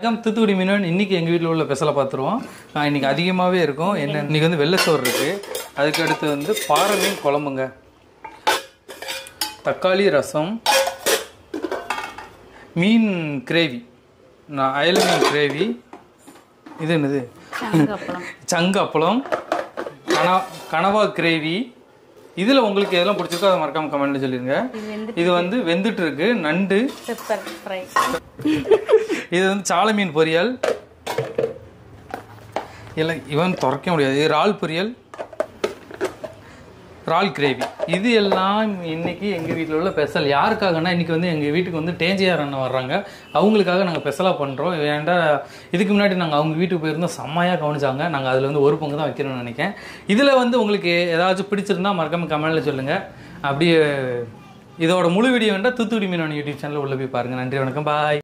வணக்கம் தூத்துக்குடி மீனவன் இன்னைக்கு எங்கள் வீட்டில் உள்ள பெசலை பார்த்துருவோம் ஆஹ் இன்னைக்கு அதிகமாகவே இருக்கும் என்ன இன்னைக்கு வந்து வெள்ளை சோறு இருக்கு அதுக்கு அடுத்து வந்து பாறை மீன் குழம்புங்க தக்காளி ரசம் மீன் கிரேவி நான் அயல மீன் கிரேவி இது என்னது சங்கப்பளம் சங்கு அப்பளம் கனா கனவா கிரேவி இதில் உங்களுக்கு எதெல்லாம் பிடிச்சிருக்கோ அதை மறக்காம கமெண்ட்ல சொல்லிடுங்க இது வந்து இது வந்து வெந்துட்டு இருக்கு நண்டு பெப்பர் ஃப்ரை இது வந்து சாலை மீன் பொரியல் இல்லை இவன் துறக்க முடியாது இது இறால் பொரியல் இறால் கிரேவி இது எல்லாம் இன்னைக்கு எங்கள் வீட்டில் உள்ள ஸ்பெஷல் யாருக்காகனா இன்னைக்கு வந்து எங்கள் வீட்டுக்கு வந்து டேஞ்சியார் அண்ணன் வர்றாங்க அவங்களுக்காக நாங்கள் ஸ்பெஷலாக பண்ணுறோம் ஏன்டா இதுக்கு முன்னாடி நாங்கள் அவங்க வீட்டுக்கு போயிருந்தோம் செம்மையாக கவனிச்சாங்க நாங்கள் அதில் வந்து ஒரு பங்கு தான் வைக்கிறோம்னு நினைக்கிறேன் இதில் வந்து உங்களுக்கு ஏதாச்சும் பிடிச்சிருந்தா மறக்காம கமெண்ட்டில் சொல்லுங்கள் அப்படியே இதோட முழு வீடியோ வேண்டாம் தூத்துக்குடி மீனவன் யூடியூப் சேனலில் உள்ள போய் பாருங்கள் நன்றி வணக்கம் பாய்